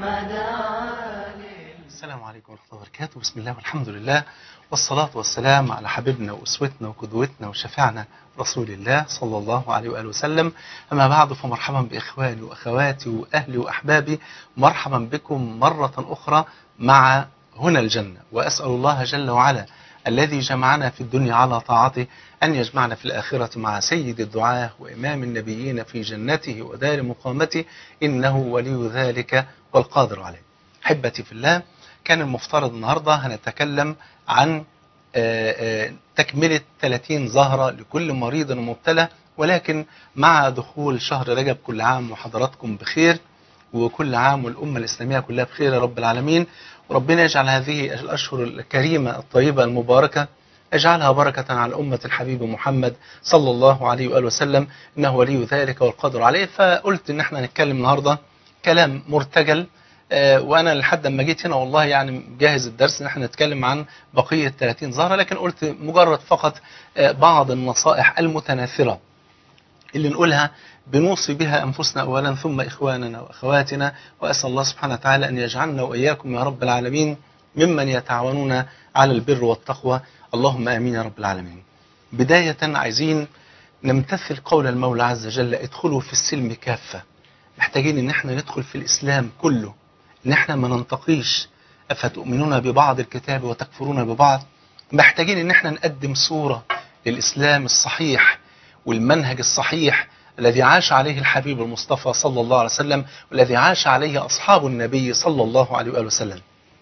السلام عليكم ورحمة الله وبركاته بسم الله والحمد لله والصلاة والسلام على حبيبنا وأسوتنا وقدوتنا وشفعنا رسول الله صلى الله عليه وآله وسلم أما بعد فمرحبا بإخواني وأخواتي وأهلي وأحبابي مرحبا بكم مرة أخرى مع هنا الجنة وأسأل الله جل وعلا الذي جمعنا في الدنيا على طاعته أن يجمعنا في الآخرة مع سيد الدعاة وإمام النبيين في جنته ودار مقامته إنه ولي ذلك والقادر عليه أحبتي في الله كان المفترض النهاردة هنتكلم عن آه، آه، تكملة 30 زهرة لكل مريض ومبتلى ولكن مع دخول شهر رجب كل عام وحضراتكم بخير وكل عام والأمة الإسلامية كلها بخير يا رب العالمين وربنا يجعل هذه الأشهر الكريمة الطيبة المباركة اجعلها بركة على أمة الحبيب محمد صلى الله عليه وآله وسلم إنه ولي ذلك والقدر عليه فقلت إن احنا نتكلم النهاردة كلام مرتجل آه، وانا لحد ما جيت هنا والله يعني جاهز الدرس ان احنا نتكلم عن بقيه 30 زهره لكن قلت مجرد فقط آه، بعض النصائح المتناثره اللي نقولها بنوصي بها انفسنا اولا ثم اخواننا واخواتنا واسال الله سبحانه وتعالى ان يجعلنا واياكم يا رب العالمين ممن يتعاونون على البر والتقوى اللهم امين يا رب العالمين. بدايه عايزين نمتثل قول المولى عز وجل ادخلوا في السلم كافه. محتاجين ان احنا ندخل في الاسلام كله ان احنا ما ننتقيش افتؤمنون ببعض الكتاب وتكفرون ببعض محتاجين ان احنا نقدم صورة للاسلام الصحيح والمنهج الصحيح الذي عاش عليه الحبيب المصطفى صلى الله عليه وسلم والذي عاش عليه اصحاب النبي صلى الله عليه واله وسلم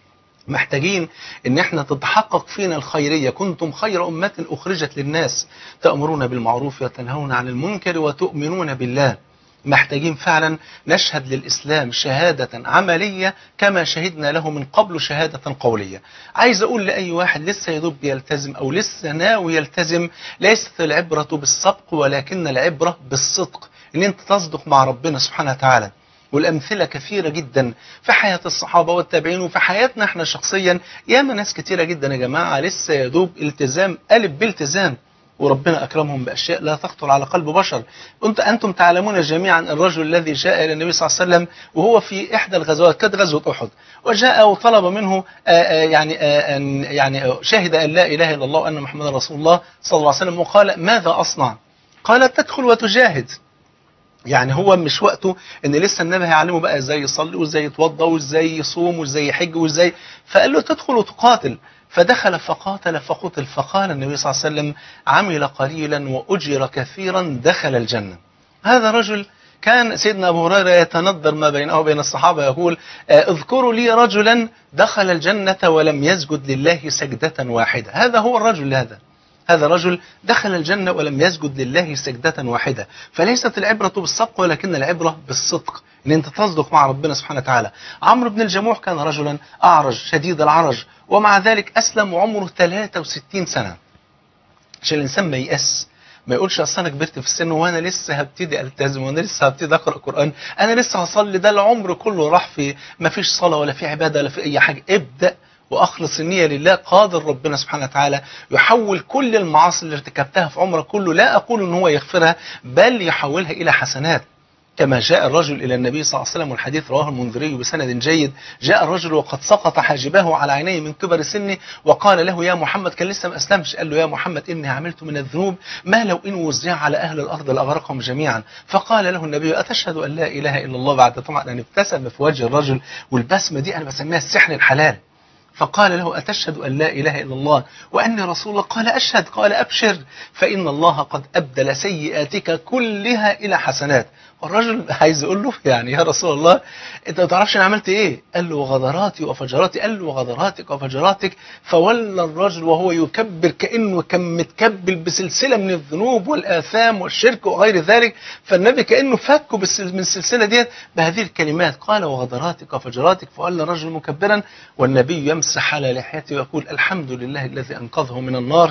محتاجين ان احنا تتحقق فينا الخيرية كنتم خير امة اخرجت للناس تأمرون بالمعروف وتنهون عن المنكر وتؤمنون بالله محتاجين فعلا نشهد للإسلام شهادة عملية كما شهدنا له من قبل شهادة قولية عايز أقول لأي واحد لسه يدب يلتزم أو لسه ناوي يلتزم ليست العبرة بالسبق ولكن العبرة بالصدق إن أنت تصدق مع ربنا سبحانه وتعالى والأمثلة كثيرة جدا في حياة الصحابة والتابعين وفي حياتنا احنا شخصيا ياما ناس كثيرة جدا يا جماعة لسه يدوب التزام قلب بالتزام وربنا أكرمهم بأشياء لا تخطر على قلب بشر أنت أنتم تعلمون جميعا الرجل الذي جاء إلى النبي صلى الله عليه وسلم وهو في إحدى الغزوات كانت غزوة أحد وجاء وطلب منه آآ آآ يعني آآ أن يعني شهد أن لا إله إلا الله وأن محمدا رسول الله صلى الله عليه وسلم وقال ماذا أصنع قال تدخل وتجاهد يعني هو مش وقته ان لسه النبي هيعلمه بقى ازاي يصلي وازاي يتوضا وازاي يصوم وازاي يحج وازاي فقال له تدخل وتقاتل فدخل فقاتل فقتل فقال النبي صلى الله عليه وسلم عمل قليلا واجر كثيرا دخل الجنه هذا رجل كان سيدنا ابو هريره يتندر ما بينه وبين الصحابه يقول آه، اذكروا لي رجلا دخل الجنه ولم يسجد لله سجده واحده هذا هو الرجل هذا هذا رجل دخل الجنة ولم يسجد لله سجدة واحدة فليست العبرة بالسبق ولكن العبرة بالصدق ان انت تصدق مع ربنا سبحانه وتعالى عمرو بن الجموح كان رجلا اعرج شديد العرج ومع ذلك اسلم وعمره 63 سنة عشان الانسان ما ييأس ما يقولش اصل انا كبرت في السن وانا لسه هبتدي التزم وانا لسه هبتدي اقرا قران انا لسه هصلي ده العمر كله راح في ما فيش صلاه ولا في عباده ولا في اي حاجه ابدا واخلص النيه لله قادر ربنا سبحانه وتعالى يحول كل المعاصي اللي ارتكبتها في عمرك كله لا اقول ان هو يغفرها بل يحولها الى حسنات كما جاء الرجل إلى النبي صلى الله عليه وسلم والحديث رواه المنذري بسند جيد جاء الرجل وقد سقط حاجباه على عينيه من كبر سنه وقال له يا محمد كان لسه ما أسلمش قال له يا محمد إني عملت من الذنوب ما لو إن وزع على أهل الأرض لأغرقهم جميعا فقال له النبي أتشهد أن لا إله إلا الله بعد طبعا أن ابتسم في وجه الرجل والبسمة دي أنا بسميها السحر الحلال فقال له أتشهد أن لا إله إلا الله وأني رسول الله قال أشهد قال أبشر فإن الله قد أبدل سيئاتك كلها إلى حسنات والرجل عايز يقول له يعني يا رسول الله انت ما تعرفش انا عملت ايه قال له وغدراتي وفجراتي قال له وغدراتك وفجراتك فولى الرجل وهو يكبر كانه كان متكبل بسلسله من الذنوب والاثام والشرك وغير ذلك فالنبي كانه فكه بالسل- من السلسله ديت بهذه الكلمات قال وغدراتك وفجراتك فولى الرجل مكبرا والنبي يمسح على لحيته ويقول الحمد لله الذي انقذه من النار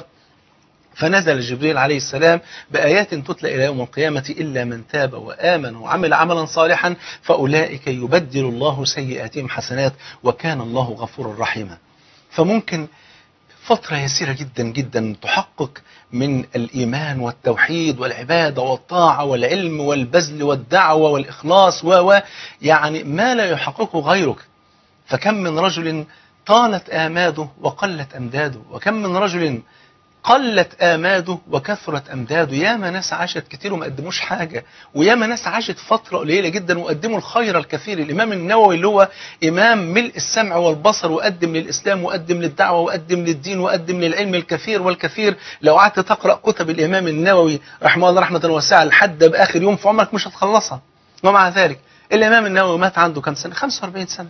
فنزل جبريل عليه السلام بآيات تتلى إلى يوم القيامة إلا من تاب وآمن وعمل عملا صالحا فأولئك يبدل الله سيئاتهم حسنات وكان الله غفورا رحيما فممكن فترة يسيرة جدا جدا تحقق من الإيمان والتوحيد والعبادة والطاعة والعلم والبذل والدعوة والإخلاص و و يعني ما لا يحققه غيرك فكم من رجل طالت آماده وقلت أمداده وكم من رجل قلت آماده وكثرت أمداده ياما ناس عاشت كتير وما قدموش حاجة وياما ناس عاشت فترة قليلة جدا وقدموا الخير الكثير الإمام النووي اللي هو إمام ملء السمع والبصر وقدم للإسلام وقدم للدعوة وقدم للدين وقدم للعلم الكثير والكثير لو قعدت تقرأ كتب الإمام النووي رحمه الله رحمة واسعة لحد بآخر يوم في عمرك مش هتخلصها ومع ذلك الإمام النووي مات عنده كم سنة 45 سنة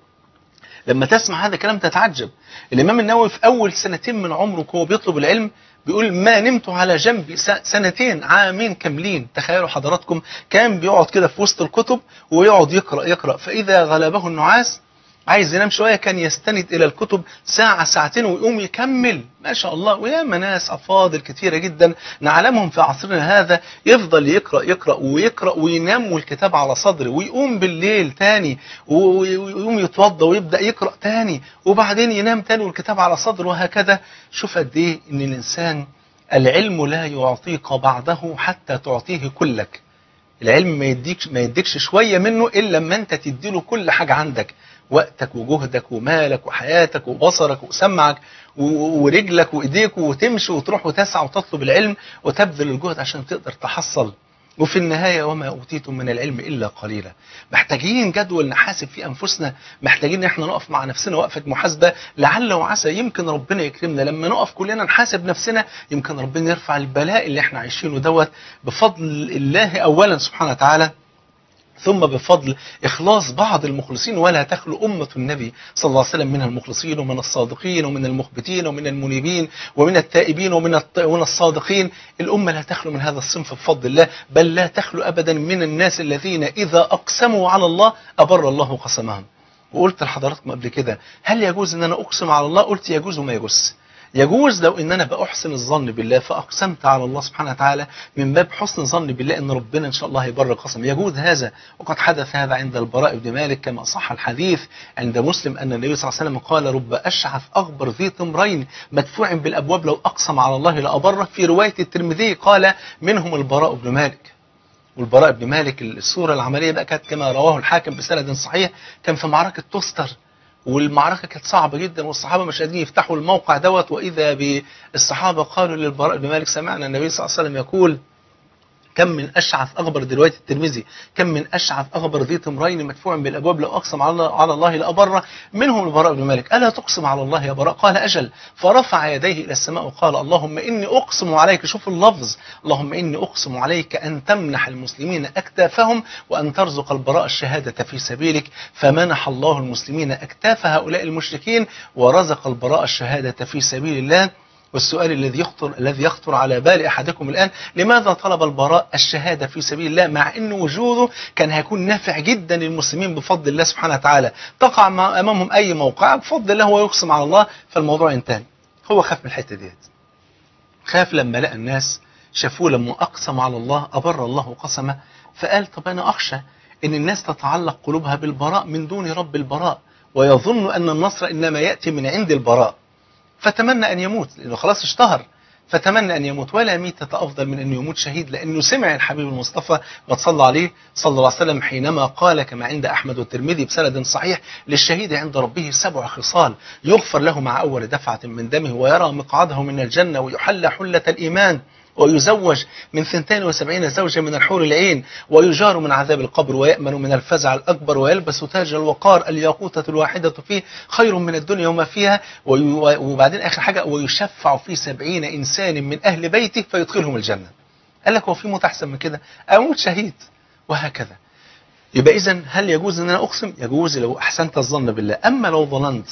لما تسمع هذا الكلام تتعجب الإمام النووي في أول سنتين من عمره وهو بيطلب العلم بيقول ما نمت على جنبي سنتين عامين كاملين تخيلوا حضراتكم كان بيقعد كده في وسط الكتب ويقعد يقرأ يقرأ فإذا غلبه النعاس عايز ينام شوية كان يستند إلى الكتب ساعة ساعتين ويقوم يكمل ما شاء الله وياما ناس أفاضل كتيرة جدا نعلمهم في عصرنا هذا يفضل يقرأ يقرأ ويقرأ وينام والكتاب على صدره ويقوم بالليل تاني ويقوم يتوضى ويبدأ يقرأ تاني وبعدين ينام تاني والكتاب على صدره وهكذا شوف قد إيه إن الإنسان العلم لا يعطيك بعضه حتى تعطيه كلك العلم ما يديكش ما يديكش شوية منه إلا لما أنت تديله كل حاجة عندك وقتك وجهدك ومالك وحياتك وبصرك وسمعك ورجلك وايديك وتمشي وتروح وتسعى وتطلب العلم وتبذل الجهد عشان تقدر تحصل وفي النهاية وما أوتيتم من العلم إلا قليلا محتاجين جدول نحاسب فيه أنفسنا محتاجين إن احنا نقف مع نفسنا وقفة محاسبة لعل وعسى يمكن ربنا يكرمنا لما نقف كلنا نحاسب نفسنا يمكن ربنا يرفع البلاء اللي احنا عايشينه دوت بفضل الله أولا سبحانه وتعالى ثم بفضل إخلاص بعض المخلصين ولا تخلو أمة النبي صلى الله عليه وسلم من المخلصين ومن الصادقين ومن المخبتين ومن المنيبين ومن التائبين ومن ومن الصادقين الأمة لا تخلو من هذا الصنف بفضل الله بل لا تخلو أبدا من الناس الذين إذا أقسموا على الله أبر الله قسمهم وقلت لحضراتكم قبل كده هل يجوز أن أنا أقسم على الله قلت يجوز وما يجوز يجوز لو ان انا باحسن الظن بالله فاقسمت على الله سبحانه وتعالى من باب حسن الظن بالله ان ربنا ان شاء الله هيبر قسم يجوز هذا وقد حدث هذا عند البراء بن مالك كما صح الحديث عند مسلم ان النبي صلى الله عليه وسلم قال رب اشعث اغبر ذي تمرين مدفوع بالابواب لو اقسم على الله لابره في روايه الترمذي قال منهم البراء بن مالك والبراء بن مالك الصوره العمليه بقى كانت كما رواه الحاكم بسند صحيح كان في معركه تستر والمعركة كانت صعبة جدا والصحابة مش قادرين يفتحوا الموقع دوت وإذا بالصحابة قالوا للبراء بن مالك سمعنا النبي صلى الله عليه وسلم يقول كم من أشعث أغبر دي رواية الترمذي كم من أشعث أغبر ذي تمرين مدفوع بالأبواب لو أقسم على الله, على الله لأبر منهم البراء بن مالك ألا تقسم على الله يا براء قال أجل فرفع يديه إلى السماء وقال اللهم إني أقسم عليك شوف اللفظ اللهم إني أقسم عليك أن تمنح المسلمين أكتافهم وأن ترزق البراء الشهادة في سبيلك فمنح الله المسلمين أكتاف هؤلاء المشركين ورزق البراء الشهادة في سبيل الله والسؤال الذي يخطر الذي يخطر على بال احدكم الان لماذا طلب البراء الشهاده في سبيل الله مع ان وجوده كان هيكون نافع جدا للمسلمين بفضل الله سبحانه وتعالى تقع امامهم اي موقع بفضل الله هو يقسم على الله فالموضوع انتهى هو خاف من الحته ديت خاف لما لقى الناس شافوه لما اقسم على الله ابر الله قسمه فقال طب انا اخشى ان الناس تتعلق قلوبها بالبراء من دون رب البراء ويظن ان النصر انما ياتي من عند البراء فتمنى أن يموت لأنه خلاص اشتهر فتمنى أن يموت ولا ميتة أفضل من أنه يموت شهيد لأنه سمع الحبيب المصطفى وتصلى عليه صلى الله عليه وسلم حينما قال كما عند أحمد والترمذي بسند صحيح للشهيد عند ربه سبع خصال يغفر له مع أول دفعة من دمه ويرى مقعده من الجنة ويحل حلة الإيمان ويزوج من 72 زوجة من الحور العين ويجار من عذاب القبر ويأمن من الفزع الأكبر ويلبس تاج الوقار الياقوتة الواحدة فيه خير من الدنيا وما فيها وبعدين آخر حاجة ويشفع في سبعين إنسان من أهل بيته فيدخلهم الجنة قال لك هو في موت أحسن من كده أموت شهيد وهكذا يبقى إذا هل يجوز أن أنا أقسم يجوز لو أحسنت الظن بالله أما لو ظننت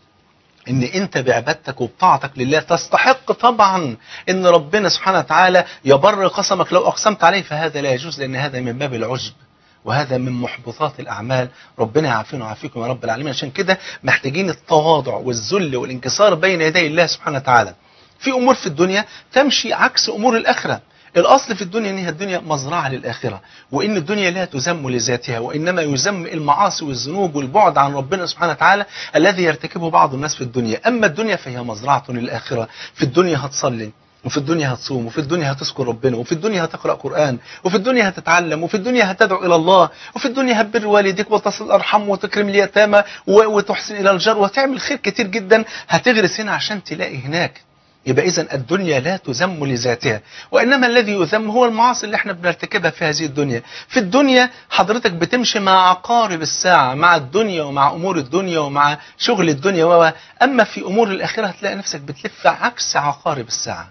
ان انت بعبادتك وبطاعتك لله تستحق طبعا ان ربنا سبحانه وتعالى يبر قسمك لو اقسمت عليه فهذا لا يجوز لان هذا من باب العجب وهذا من محبطات الاعمال ربنا يعافينا ويعافيكم يا رب العالمين عشان كده محتاجين التواضع والذل والانكسار بين يدي الله سبحانه وتعالى في امور في الدنيا تمشي عكس امور الاخره الأصل في الدنيا إن هي الدنيا مزرعة للآخرة وإن الدنيا لا تذم لذاتها وإنما يذم المعاصي والذنوب والبعد عن ربنا سبحانه وتعالى الذي يرتكبه بعض الناس في الدنيا أما الدنيا فهي مزرعة للآخرة في الدنيا هتصلي وفي الدنيا هتصوم وفي الدنيا هتذكر ربنا وفي الدنيا هتقرأ قرآن وفي الدنيا هتتعلم وفي الدنيا هتدعو إلى الله وفي الدنيا هتبر والديك وتصل الأرحام وتكرم اليتامى و- وتحسن إلى الجار وتعمل خير كتير جدا هتغرس هنا عشان تلاقي هناك يبقى إذا الدنيا لا تذم لذاتها وإنما الذي يذم هو المعاصي اللي احنا بنرتكبها في هذه الدنيا في الدنيا حضرتك بتمشي مع عقارب الساعة مع الدنيا ومع أمور الدنيا ومع شغل الدنيا و أما في أمور الآخرة هتلاقي نفسك بتلف عكس عقارب الساعة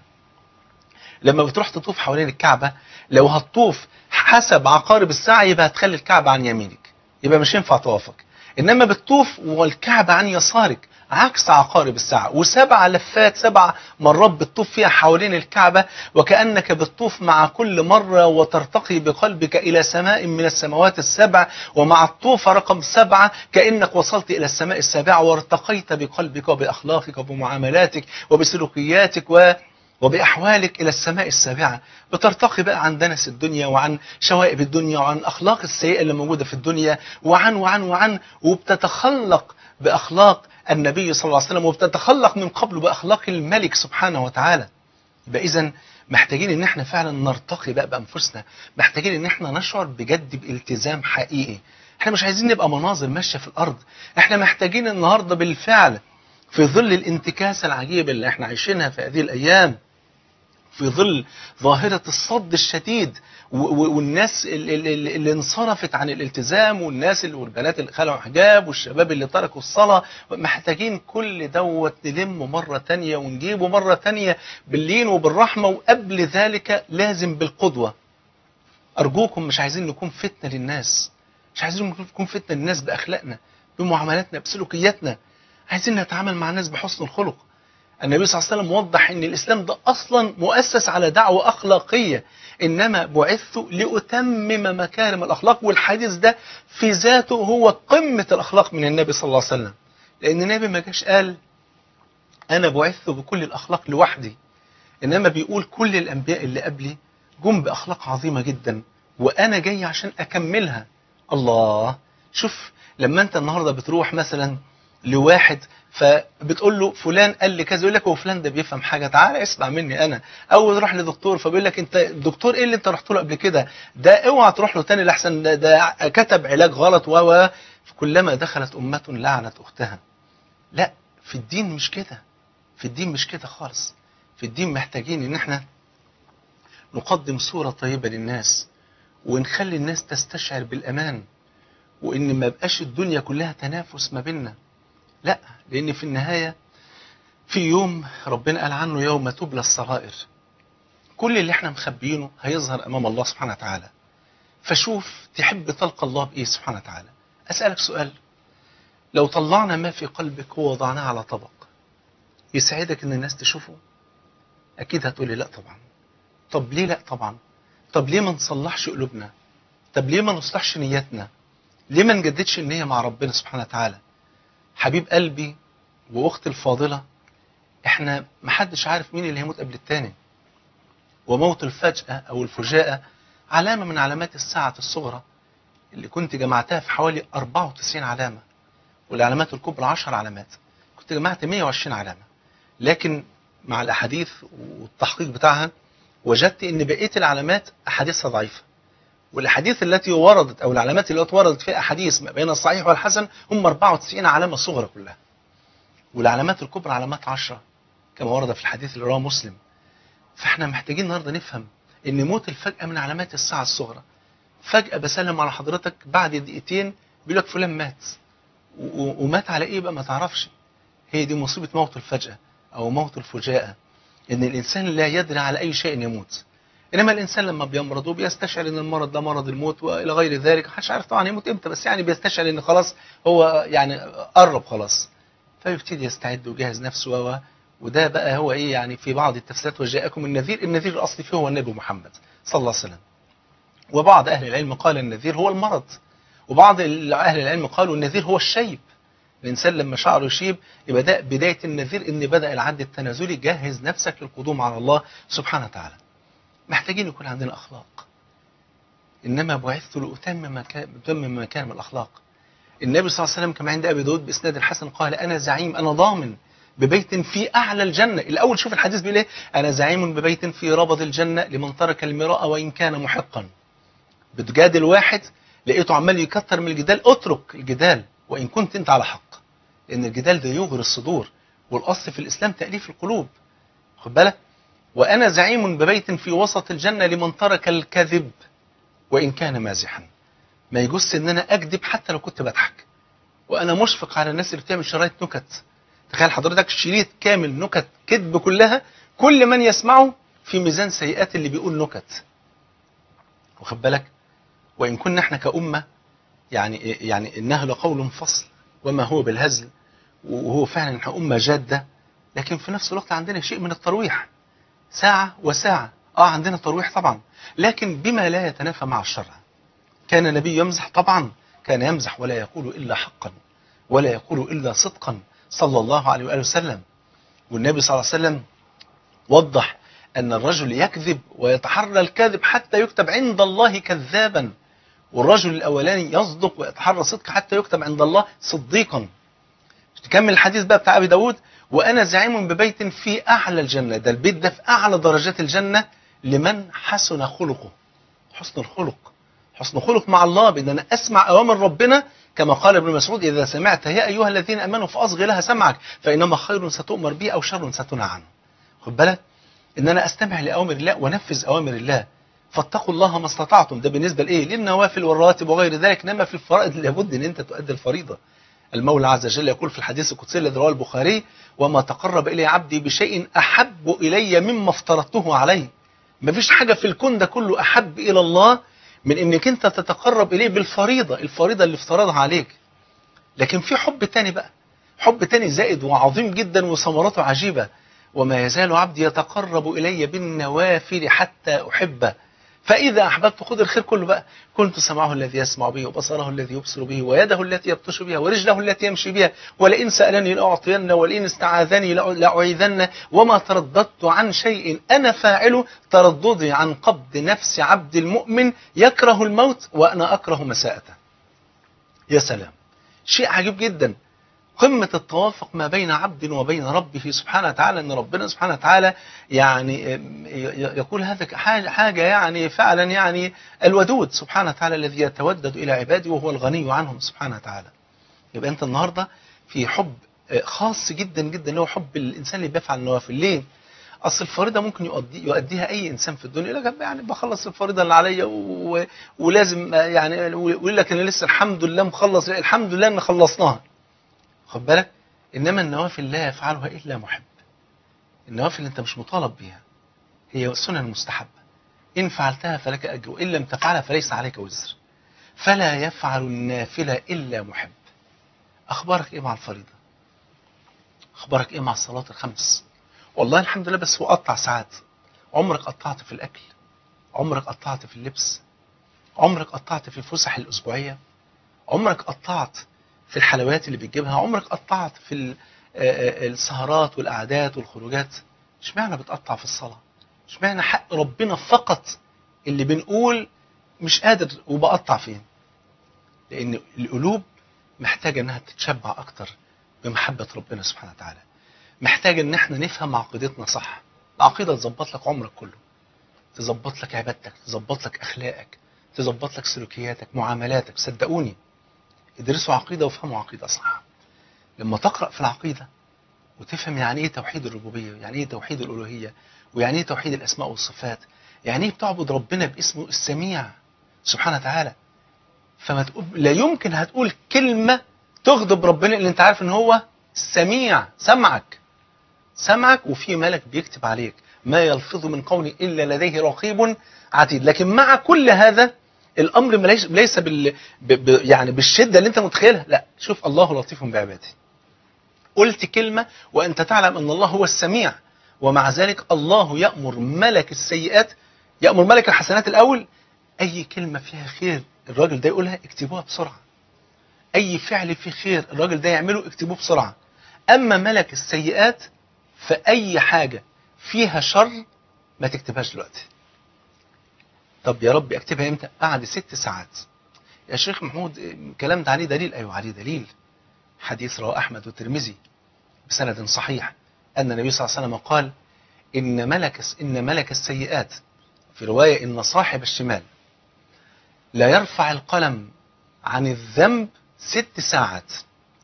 لما بتروح تطوف حوالين الكعبة لو هتطوف حسب عقارب الساعة يبقى هتخلي الكعبة عن يمينك يبقى مش ينفع طوافك إنما بتطوف والكعبة عن يسارك عكس عقارب الساعة وسبع لفات سبع مرات بتطوف فيها حوالين الكعبة وكأنك بتطوف مع كل مرة وترتقي بقلبك إلى سماء من السماوات السبع ومع الطوفة رقم سبعة كأنك وصلت إلى السماء السابعة وارتقيت بقلبك وبأخلاقك وبمعاملاتك وبسلوكياتك و وبأحوالك إلى السماء السابعة بترتقي بقى عن دنس الدنيا وعن شوائب الدنيا وعن أخلاق السيئة اللي موجودة في الدنيا وعن وعن وعن وبتتخلق بأخلاق النبي صلى الله عليه وسلم وبتتخلق من قبله بأخلاق الملك سبحانه وتعالى يبقى إذا محتاجين ان احنا فعلا نرتقي بقى بانفسنا محتاجين ان احنا نشعر بجد بالتزام حقيقي احنا مش عايزين نبقى مناظر ماشيه في الارض احنا محتاجين النهارده بالفعل في ظل الانتكاسه العجيبه اللي احنا عايشينها في هذه الايام في ظل ظاهرة الصد الشديد و- و- والناس ال- ال- ال- اللي انصرفت عن الالتزام والناس اللي والبنات اللي خلعوا حجاب والشباب اللي تركوا الصلاة محتاجين كل دوت نلمه مرة تانية ونجيبه مرة تانية باللين وبالرحمة وقبل ذلك لازم بالقدوة أرجوكم مش عايزين نكون فتنة للناس مش عايزين نكون فتنة للناس بأخلاقنا بمعاملاتنا بسلوكياتنا عايزين نتعامل مع الناس بحسن الخلق النبي صلى الله عليه وسلم وضح ان الاسلام ده اصلا مؤسس على دعوه اخلاقيه انما بعثت لاتمم مكارم الاخلاق والحديث ده في ذاته هو قمه الاخلاق من النبي صلى الله عليه وسلم لان النبي ما جاش قال انا بعثت بكل الاخلاق لوحدي انما بيقول كل الانبياء اللي قبلي جم باخلاق عظيمه جدا وانا جاي عشان اكملها الله شوف لما انت النهارده بتروح مثلا لواحد فبتقول له فلان قال لي كذا يقول لك هو فلان ده بيفهم حاجه تعالى اسمع مني انا او تروح لدكتور فبيقول لك انت دكتور ايه اللي انت رحت له قبل كده ده اوعى تروح له تاني لحسن ده, ده كتب علاج غلط و و كلما دخلت امه لعنت اختها لا في الدين مش كده في الدين مش كده خالص في الدين محتاجين ان احنا نقدم صوره طيبه للناس ونخلي الناس تستشعر بالامان وان ما بقاش الدنيا كلها تنافس ما بيننا لا لان في النهايه في يوم ربنا قال عنه يوم تبلى السرائر كل اللي احنا مخبيينه هيظهر امام الله سبحانه وتعالى فشوف تحب تلقى الله بايه سبحانه وتعالى اسالك سؤال لو طلعنا ما في قلبك ووضعناه على طبق يسعدك ان الناس تشوفه اكيد هتقولي لا طبعا طب ليه لا طبعا طب ليه ما نصلحش قلوبنا طب ليه ما نصلحش نياتنا ليه ما نجددش النية مع ربنا سبحانه وتعالى حبيب قلبي واختي الفاضلة احنا محدش عارف مين اللي هيموت قبل التاني وموت الفجأة او الفجاءة علامة من علامات الساعة الصغرى اللي كنت جمعتها في حوالي 94 علامة والعلامات الكبرى 10 علامات كنت جمعت 120 علامة لكن مع الاحاديث والتحقيق بتاعها وجدت ان بقية العلامات احاديثها ضعيفة والاحاديث التي وردت او العلامات التي وردت فيها احاديث ما بين الصحيح والحسن هم 94 علامه صغرى كلها والعلامات الكبرى علامات 10 كما ورد في الحديث اللي رواه مسلم فاحنا محتاجين النهارده نفهم ان موت الفجأة من علامات الساعة الصغرى فجأة بسلم على حضرتك بعد دقيقتين بيقول لك فلان مات و- و- ومات على ايه بقى ما تعرفش هي دي مصيبة موت الفجأة او موت الفجاءة ان الانسان لا يدري على اي شيء يموت انما الانسان لما بيمرض وبيستشعر ان المرض ده مرض الموت والى غير ذلك محدش عارف طبعا يموت امتى بس يعني بيستشعر ان خلاص هو يعني قرب خلاص فيبتدي يستعد ويجهز نفسه و وده بقى هو ايه يعني في بعض التفسيرات وجاءكم النذير النذير الاصلي فيه هو النبي محمد صلى الله عليه وسلم وبعض اهل العلم قال النذير هو المرض وبعض اهل العلم قالوا النذير هو الشيب الانسان لما شعره يشيب يبقى ده بدايه النذير ان بدا العد التنازلي جهز نفسك للقدوم على الله سبحانه وتعالى محتاجين يكون عندنا أخلاق إنما بعثت لأتمم مكا- أتمم مكارم الأخلاق النبي صلى الله عليه وسلم كما عند أبي داود بإسناد الحسن قال أنا زعيم أنا ضامن ببيت في أعلى الجنة الأول شوف الحديث بيقول إيه أنا زعيم ببيت في ربض الجنة لمن ترك المراء وإن كان محقا بتجادل واحد لقيته عمال يكتر من الجدال اترك الجدال وإن كنت أنت على حق لأن الجدال ده يغري الصدور والأصل في الإسلام تأليف القلوب خد بالك وأنا زعيم ببيت في وسط الجنة لمن ترك الكذب وإن كان مازحا ما يجوز ان انا اكذب حتى لو كنت بضحك وانا مشفق على الناس اللي بتعمل شرايط نكت تخيل حضرتك شريط كامل نكت كذب كلها كل من يسمعه في ميزان سيئات اللي بيقول نكت واخد بالك وان كنا احنا كأمة يعني يعني انها لقول فصل وما هو بالهزل وهو فعلا احنا أمة جادة لكن في نفس الوقت عندنا شيء من الترويح ساعة وساعة اه عندنا ترويح طبعا لكن بما لا يتنافى مع الشرع كان النبي يمزح طبعا كان يمزح ولا يقول إلا حقا ولا يقول إلا صدقا صلى الله عليه وآله وسلم والنبي صلى الله عليه وسلم وضح أن الرجل يكذب ويتحرى الكذب حتى يكتب عند الله كذابا والرجل الأولاني يصدق ويتحرى صدق حتى يكتب عند الله صديقا تكمل الحديث بقى بتاع أبي داود وأنا زعيم ببيت في أعلى الجنة ده البيت ده في أعلى درجات الجنة لمن حسن خلقه حسن الخلق حسن خلق مع الله بأن أنا أسمع أوامر ربنا كما قال ابن مسعود إذا سمعت يا أيها الذين أمنوا فأصغي لها سمعك فإنما خير ستؤمر به أو شر ستنهى عنه خد بالك إن أنا أستمع لأوامر الله ونفذ أوامر الله فاتقوا الله ما استطعتم ده بالنسبة لإيه للنوافل والرواتب وغير ذلك إنما في الفرائض لابد أن أنت تؤدي الفريضة المولى عز وجل يقول في الحديث القدسي الذي رواه البخاري وما تقرب إلي عبدي بشيء أحب إلي مما افترضته عليه مفيش حاجة في الكون ده كله أحب إلى الله من انك انت تتقرب اليه بالفريضة الفريضة اللي افترضها عليك لكن في حب تاني بقى حب تاني زائد وعظيم جدا وثمرته عجيبة وما يزال عبدي يتقرب إلي بالنوافل حتى أحبه فإذا أحببت خذ الخير كله بقى كنت سمعه الذي يسمع به وبصره الذي يبصر به ويده التي يبطش بها ورجله التي يمشي بها ولئن سألني لأعطين ولئن استعاذني لأعيذن وما ترددت عن شيء أنا فاعله ترددي عن قبض نفس عبد المؤمن يكره الموت وأنا أكره مساءته يا سلام شيء عجيب جدا قمة التوافق ما بين عبد وبين ربه سبحانه وتعالى أن ربنا سبحانه وتعالى يعني يقول هذا حاجة, حاجة يعني فعلا يعني الودود سبحانه وتعالى الذي يتودد إلى عباده وهو الغني عنهم سبحانه وتعالى يبقى أنت النهاردة في حب خاص جدا جدا اللي هو حب الإنسان اللي بيفعل النوافل ليه؟ اصل الفريضه ممكن يؤدي يؤديها اي انسان في الدنيا يقول لك يعني بخلص الفريضه اللي عليا و... ولازم يعني ويقول لك انا لسه الحمد لله مخلص الحمد لله ان خلصناها خد بالك انما النوافل لا يفعلها الا محب النوافل انت مش مطالب بيها هي سنن مستحبه ان فعلتها فلك اجر وان لم تفعلها فليس عليك وزر فلا يفعل النافله الا محب اخبارك ايه مع الفريضه اخبارك ايه مع الصلاه الخمس والله الحمد لله بس هو قطع ساعات عمرك قطعت في الأكل عمرك قطعت في اللبس عمرك قطعت في الفسح الأسبوعية عمرك قطعت في الحلويات اللي بتجيبها عمرك قطعت في السهرات والقعدات والخروجات اشمعنى بتقطع في الصلاة اشمعنى حق ربنا فقط اللي بنقول مش قادر وبقطع فين لأن القلوب محتاجة انها تتشبع اكتر بمحبة ربنا سبحانه وتعالى محتاج ان احنا نفهم عقيدتنا صح العقيدة تظبط لك عمرك كله تظبط لك عبادتك تظبط لك اخلاقك تظبط لك سلوكياتك معاملاتك صدقوني ادرسوا عقيدة وافهموا عقيدة صح لما تقرأ في العقيدة وتفهم يعني ايه توحيد الربوبية يعني ايه توحيد الالوهية ويعني ايه توحيد الاسماء والصفات يعني ايه بتعبد ربنا باسمه السميع سبحانه وتعالى فما تقول لا يمكن هتقول كلمة تغضب ربنا اللي انت عارف ان هو سميع سمعك سمعك وفي ملك بيكتب عليك ما يلفظ من قول إلا لديه رقيب عتيد لكن مع كل هذا الأمر ليس ليس بال ب ب يعني بالشدة اللي أنت متخيلها لا شوف الله لطيف بعباده قلت كلمة وأنت تعلم أن الله هو السميع ومع ذلك الله يأمر ملك السيئات يأمر ملك الحسنات الأول أي كلمة فيها خير الراجل ده يقولها اكتبوها بسرعة أي فعل فيه خير الراجل ده يعمله اكتبوه بسرعة أما ملك السيئات فأي حاجة فيها شر ما تكتبهاش دلوقتي طب يا رب اكتبها امتى بعد ست ساعات يا شيخ محمود الكلام ده عليه دليل ايوه عليه دليل حديث رواه احمد والترمذي بسند صحيح ان النبي صلى الله عليه وسلم قال ان ملك ان ملك السيئات في روايه ان صاحب الشمال لا يرفع القلم عن الذنب ست ساعات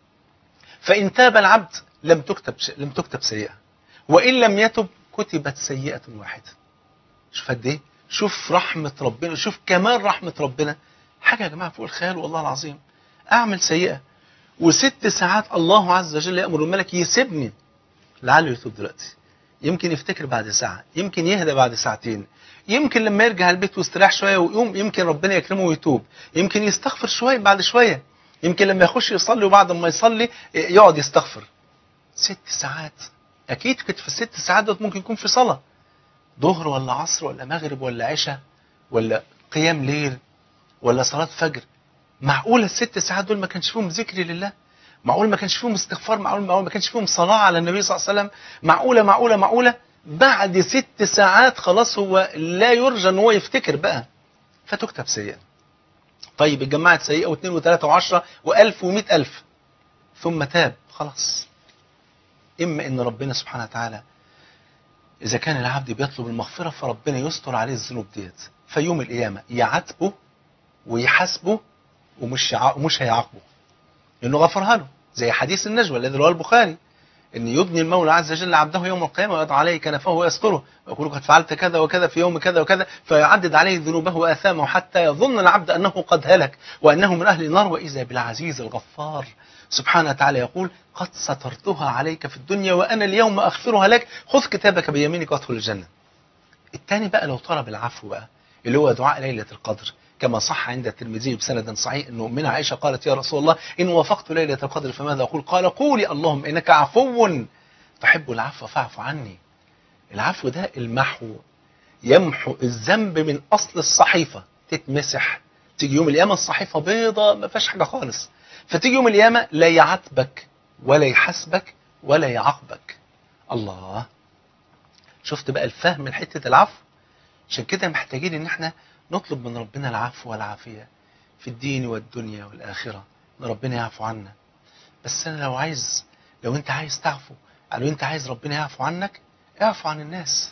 فإن تاب العبد لم تكتب لم تكتب سيئة وإن لم يتب كتبت سيئة واحدة شوف قد إيه شوف رحمة ربنا شوف كمال رحمة ربنا حاجة يا جماعة فوق الخيال والله العظيم أعمل سيئة وست ساعات الله عز وجل يأمر الملك يسيبني لعله يتوب دلوقتي يمكن يفتكر بعد ساعة يمكن يهدى بعد ساعتين يمكن لما يرجع البيت ويستريح شوية ويقوم يمكن ربنا يكرمه ويتوب يمكن يستغفر شوية بعد شوية يمكن لما يخش يصلي وبعد ما يصلي يقعد يستغفر ست ساعات أكيد كنت في الست ساعات دوت ممكن يكون في صلاة ظهر ولا عصر ولا مغرب ولا عشاء ولا قيام ليل ولا صلاة فجر معقولة الست ساعات دول ما كانش فيهم ذكر لله معقول ما كانش فيهم استغفار معقول, معقول ما كانش فيهم صلاة على النبي صلى الله عليه وسلم معقولة معقولة معقولة بعد ست ساعات خلاص هو لا يرجى ان هو يفتكر بقى فتكتب سيئة طيب اتجمعت سيئة واثنين وثلاثة وعشرة والف ومئة الف ثم تاب خلاص اما ان ربنا سبحانه وتعالى اذا كان العبد بيطلب المغفرة فربنا يستر عليه الذنوب ديت فيوم القيامة يعاتبه ويحاسبه ومش ومش هيعاقبه لانه غفرها له زي حديث النجوى الذي رواه البخاري ان يبني المولى عز وجل عبده يوم القيامه ويضع عليه كنفه ويستره ويقول قد فعلت كذا وكذا في يوم كذا وكذا فيعدد عليه ذنوبه واثامه حتى يظن العبد انه قد هلك وانه من اهل النار واذا بالعزيز الغفار سبحانه وتعالى يقول قد سترتها عليك في الدنيا وانا اليوم اغفرها لك خذ كتابك بيمينك وادخل الجنه. الثاني بقى لو طلب العفو بقى اللي هو دعاء ليله القدر كما صح عند الترمذي بسند صحيح انه من عائشه قالت يا رسول الله ان وافقت ليله القدر فماذا اقول؟ قال قولي اللهم انك عفو تحب العفو فاعف عني. العفو ده المحو يمحو الذنب من اصل الصحيفه تتمسح تيجي يوم القيامه الصحيفه بيضه ما فيهاش حاجه خالص فتيجي يوم القيامه لا يعاتبك ولا يحاسبك ولا يعاقبك. الله شفت بقى الفهم من حته العفو؟ عشان كده محتاجين ان احنا نطلب من ربنا العفو والعافية في الدين والدنيا والآخرة ان ربنا يعفو عنا بس أنا لو عايز لو أنت عايز تعفو لو أنت عايز ربنا يعفو عنك اعفو عن الناس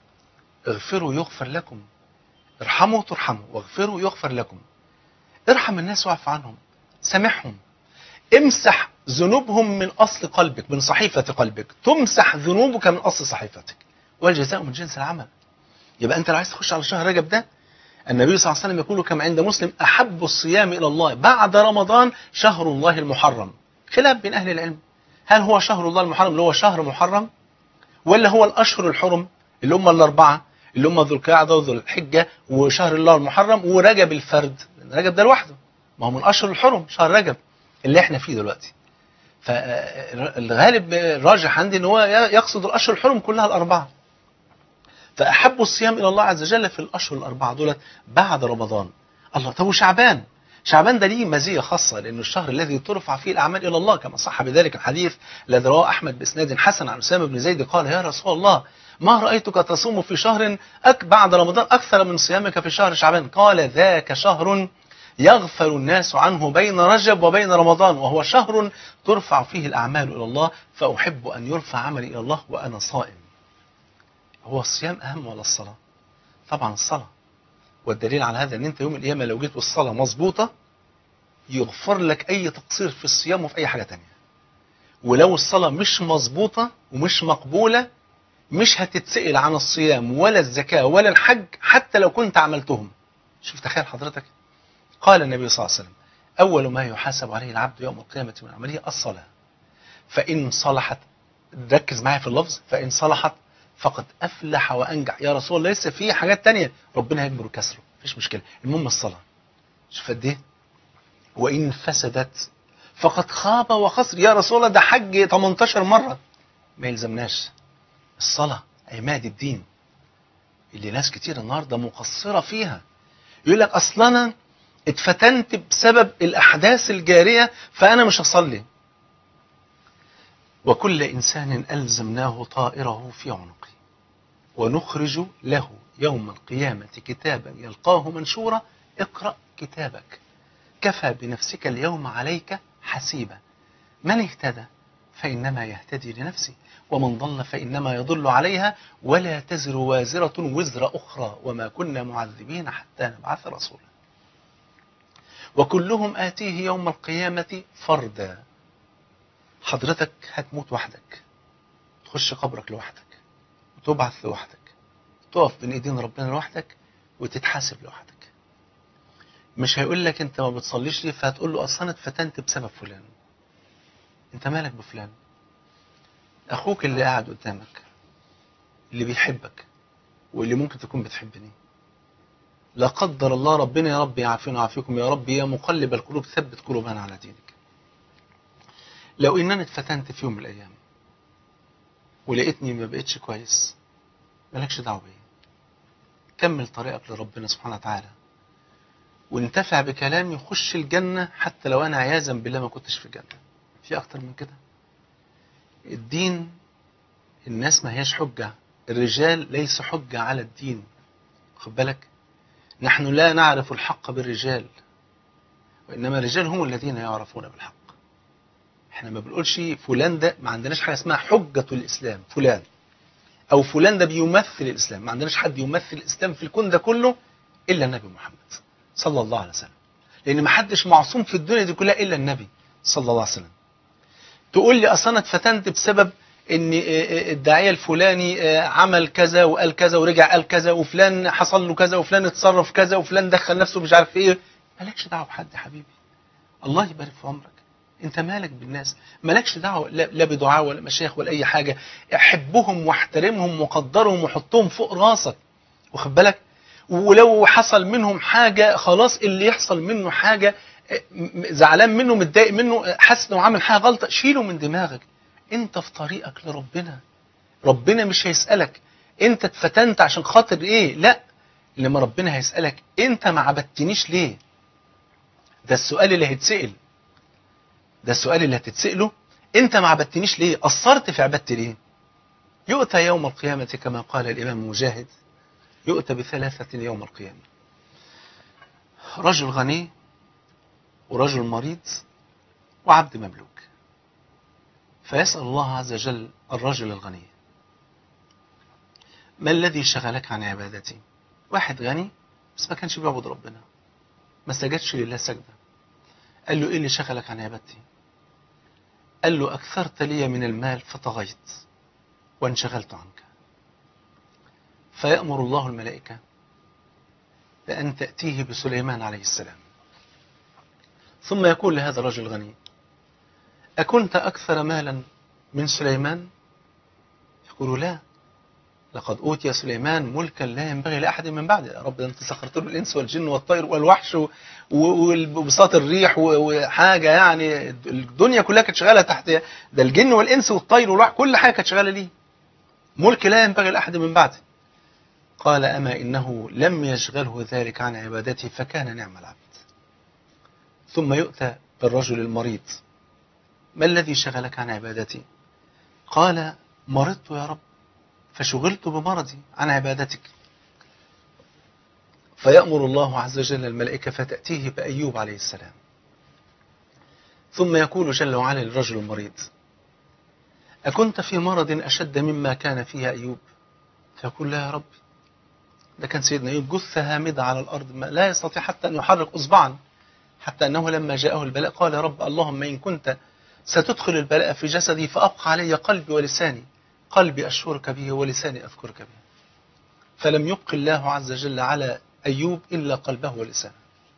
اغفروا يغفر لكم ارحموا ترحموا واغفروا يغفر لكم ارحم الناس واعف عنهم سامحهم امسح ذنوبهم من أصل قلبك من صحيفة قلبك تمسح ذنوبك من أصل صحيفتك والجزاء من جنس العمل يبقى أنت لو عايز تخش على شهر رجب ده النبي صلى الله عليه وسلم يقول كما عند مسلم أحب الصيام إلى الله بعد رمضان شهر الله المحرم خلاف بين أهل العلم هل هو شهر الله المحرم اللي هو شهر محرم ولا هو الأشهر الحرم اللي هم الأربعة اللي هم ذو القعدة وذو الحجة وشهر الله المحرم ورجب الفرد رجب ده لوحده ما هو من أشهر الحرم شهر رجب اللي احنا فيه دلوقتي فالغالب الراجح عندي ان هو يقصد الأشهر الحرم كلها الأربعة فأحب الصيام إلى الله عز وجل في الأشهر الأربعة دولت بعد رمضان الله طب وشعبان شعبان ده ليه مزية خاصة لأنه الشهر الذي ترفع فيه الأعمال إلى الله كما صح بذلك الحديث الذي رواه أحمد بإسناد حسن عن أسامة بن زيد قال يا رسول الله ما رأيتك تصوم في شهر أك بعد رمضان أكثر من صيامك في شهر شعبان قال ذاك شهر يغفر الناس عنه بين رجب وبين رمضان وهو شهر ترفع فيه الأعمال إلى الله فأحب أن يرفع عملي إلى الله وأنا صائم هو الصيام أهم ولا الصلاة طبعا الصلاة والدليل على هذا ان انت يوم القيامة لو جيت والصلاة مظبوطة يغفر لك اي تقصير في الصيام وفي اي حاجة تانية ولو الصلاة مش مظبوطة ومش مقبولة مش هتتسئل عن الصيام ولا الزكاة ولا الحج حتى لو كنت عملتهم شوف تخيل حضرتك قال النبي صلى الله عليه وسلم أول ما يحاسب عليه العبد يوم القيامة من عمله الصلاة فإن صلحت ركز معايا في اللفظ فإن صلحت فقد أفلح وأنجح يا رسول الله لسه في حاجات تانية ربنا يكبر كسره مفيش مشكلة المهم الصلاة شوف قد ايه وإن فسدت فقد خاب وخسر يا رسول الله ده حج 18 مرة ما يلزمناش الصلاة عماد الدين اللي ناس كتير النهارده مقصرة فيها يقول لك أصل أنا اتفتنت بسبب الأحداث الجارية فأنا مش هصلي وكل إنسان ألزمناه طائره في عنقه ونخرج له يوم القيامة كتابا يلقاه منشورا اقرأ كتابك كفى بنفسك اليوم عليك حسيبا من اهتدى فإنما يهتدي لنفسه ومن ضل فإنما يضل عليها ولا تزر وازرة وزر أخرى وما كنا معذبين حتى نبعث رسولا وكلهم آتيه يوم القيامة فردا حضرتك هتموت وحدك تخش قبرك لوحدك وتبعث لوحدك تقف بين ايدين ربنا لوحدك وتتحاسب لوحدك مش هيقول لك انت ما بتصليش ليه فهتقول له اصلا اتفتنت بسبب فلان انت مالك بفلان اخوك اللي قاعد قدامك اللي بيحبك واللي ممكن تكون بتحبني لا قدر الله ربنا يا رب يعافينا ويعافيكم يا رب يا مقلب القلوب ثبت قلوبنا على دينك لو انني اتفتنت في يوم من الايام ولقيتني ما بقتش كويس مالكش دعوه بيا كمل طريقك لربنا سبحانه وتعالى وانتفع بكلامي وخش الجنة حتى لو أنا عياذا بالله ما كنتش في الجنة في أكتر من كده الدين الناس ما هياش حجة الرجال ليس حجة على الدين خد بالك نحن لا نعرف الحق بالرجال وإنما الرجال هم الذين يعرفون بالحق احنا ما بنقولش فلان ده ما عندناش حاجة اسمها حجة الإسلام فلان أو فلان ده بيمثل الإسلام ما عندناش حد يمثل الإسلام في الكون ده كله إلا النبي محمد صلى الله عليه وسلم لأن ما حدش معصوم في الدنيا دي كلها إلا النبي صلى الله عليه وسلم تقول لي أصلا اتفتنت بسبب ان الداعية الفلاني عمل كذا وقال كذا ورجع قال كذا وفلان حصل له كذا وفلان اتصرف كذا وفلان دخل نفسه مش عارف ايه مالكش دعوه بحد يا حبيبي الله يبارك في عمرك انت مالك بالناس مالكش دعوه لا بدعاء ولا مشايخ ولا اي حاجه احبهم واحترمهم وقدرهم وحطهم فوق راسك واخد بالك ولو حصل منهم حاجه خلاص اللي يحصل منه حاجه زعلان منه متضايق منه حاسس انه عامل حاجه غلطه شيله من دماغك انت في طريقك لربنا ربنا مش هيسألك انت اتفتنت عشان خاطر ايه لا لما ربنا هيسألك انت ما عبدتنيش ليه ده السؤال اللي هيتسأل ده السؤال اللي هتتسأله انت ما عبدتنيش ليه قصرت في عبادتي ليه يؤتى يوم القيامة كما قال الإمام مجاهد يؤتى بثلاثة يوم القيامة رجل غني ورجل مريض وعبد مملوك فيسأل الله عز وجل الرجل الغني ما الذي شغلك عن عبادتي واحد غني بس ما كانش بيعبد ربنا ما سجدش لله سجدة قال له ايه اللي شغلك عن عبادتي قال له أكثرت لي من المال فطغيت وانشغلت عنك فيأمر الله الملائكة بأن تأتيه بسليمان عليه السلام ثم يقول لهذا الرجل الغني أكنت أكثر مالا من سليمان يقول لا لقد أوتي سليمان ملكا لا ينبغي لأحد من بعده يا رب أنت سخرت له الإنس والجن والطير والوحش وبساط الريح وحاجة يعني الدنيا كلها كانت شغالة تحت ده الجن والإنس والطير والوحش كل حاجة كانت شغالة ليه ملك لا ينبغي لأحد من بعده قال أما إنه لم يشغله ذلك عن عبادته فكان نعم العبد ثم يؤتى بالرجل المريض ما الذي شغلك عن عبادتي قال مرضت يا رب فشغلت بمرضي عن عبادتك فيأمر الله عز وجل الملائكة فتأتيه بأيوب عليه السلام ثم يقول جل وعلا للرجل المريض أكنت في مرض أشد مما كان فيها أيوب فيقول لا يا رب ده كان سيدنا أيوب جثة هامدة على الأرض ما لا يستطيع حتى أن يحرك أصبعا حتى أنه لما جاءه البلاء قال يا رب اللهم إن كنت ستدخل البلاء في جسدي فأبقى علي قلبي ولساني قلبي أشكرك به ولساني أذكرك به فلم يبق الله عز وجل على أيوب إلا قلبه ولسانه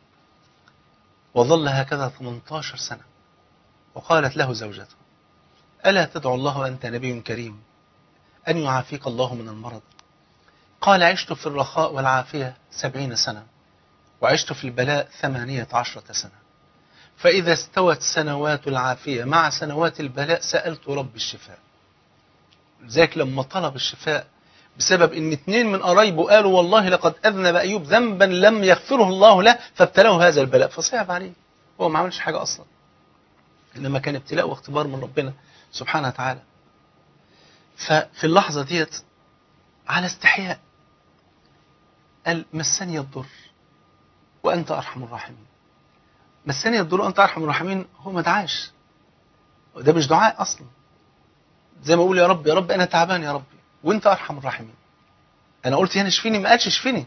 وظل هكذا 18 سنة وقالت له زوجته ألا تدعو الله وأنت نبي كريم أن يعافيك الله من المرض قال عشت في الرخاء والعافية سبعين سنة وعشت في البلاء ثمانية عشرة سنة فإذا استوت سنوات العافية مع سنوات البلاء سألت رب الشفاء ذاك لما طلب الشفاء بسبب ان اتنين من قرايبه قالوا والله لقد اذنب ايوب ذنبا لم يغفره الله له فابتلاه هذا البلاء فصعب عليه هو ما عملش حاجه اصلا انما كان ابتلاء واختبار من ربنا سبحانه وتعالى ففي اللحظه ديت على استحياء قال مسني الضر وأنت أرحم الراحمين مسني الضر وأنت أرحم الراحمين هو ما دعاش ده مش دعاء أصلا زي ما أقول يا رب يا رب أنا تعبان يا ربي وأنت أرحم الراحمين أنا قلت هنا اشفيني ما قالش اشفيني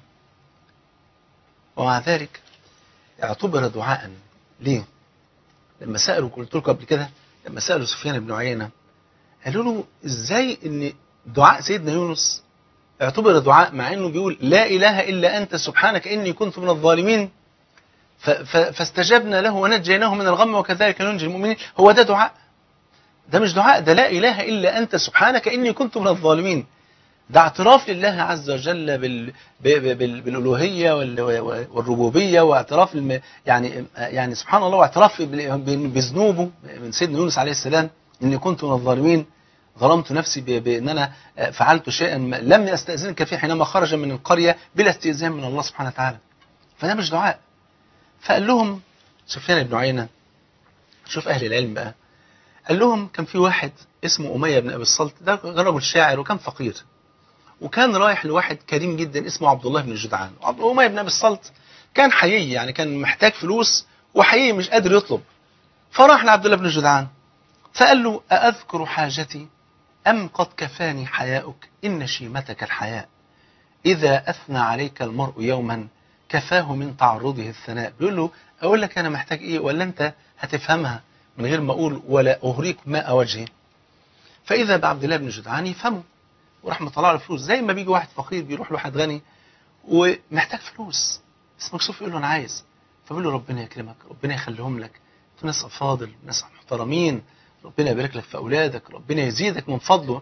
ومع ذلك اعتبر دعاء ليه؟ لما سألوا قلت لكم قبل كده لما سألوا سفيان بن عيينة قالوا له ازاي ان دعاء سيدنا يونس اعتبر دعاء مع انه بيقول لا اله الا انت سبحانك اني كنت من الظالمين ف- ف- فاستجبنا له ونجيناه من الغم وكذلك ننجي المؤمنين هو ده دعاء ده مش دعاء ده لا اله الا انت سبحانك اني كنت من الظالمين ده اعتراف لله عز وجل بال... ب- ب- بال... بالالوهيه وال... والربوبيه واعتراف الم... يعني يعني سبحان الله واعتراف بال- ب- بذنوبه من سيدنا يونس عليه السلام اني كنت من الظالمين ظلمت نفسي ب... بان انا فعلت شيئا ما- لم استاذنك فيه حينما خرج من القريه بلا استئذان من الله سبحانه وتعالى فده مش دعاء فقال لهم سفيان بن عيينه شوف اهل العلم بقى قال لهم كان في واحد اسمه اميه بن ابي الصلت ده رجل شاعر وكان فقير وكان رايح لواحد كريم جدا اسمه عبد الله بن جدعان وعبد أمية بن أبي الصلت كان حيي يعني كان محتاج فلوس وحيي مش قادر يطلب فراح لعبد الله بن جدعان فقال له أأذكر حاجتي أم قد كفاني حياؤك إن شيمتك الحياء إذا أثنى عليك المرء يوما كفاه من تعرضه الثناء بيقول له أقول لك أنا محتاج إيه ولا أنت هتفهمها من غير ما أقول ولا أهريك ماء وجهي فإذا بعبد الله بن جدعان يفهمه وراح مطلع له فلوس زي ما بيجي واحد فقير بيروح لواحد غني ومحتاج فلوس بس مكسوف يقول له انا عايز فبيقول له ربنا يكرمك ربنا يخليهم لك انتوا ناس افاضل ناس محترمين ربنا يبارك لك في اولادك ربنا يزيدك من فضله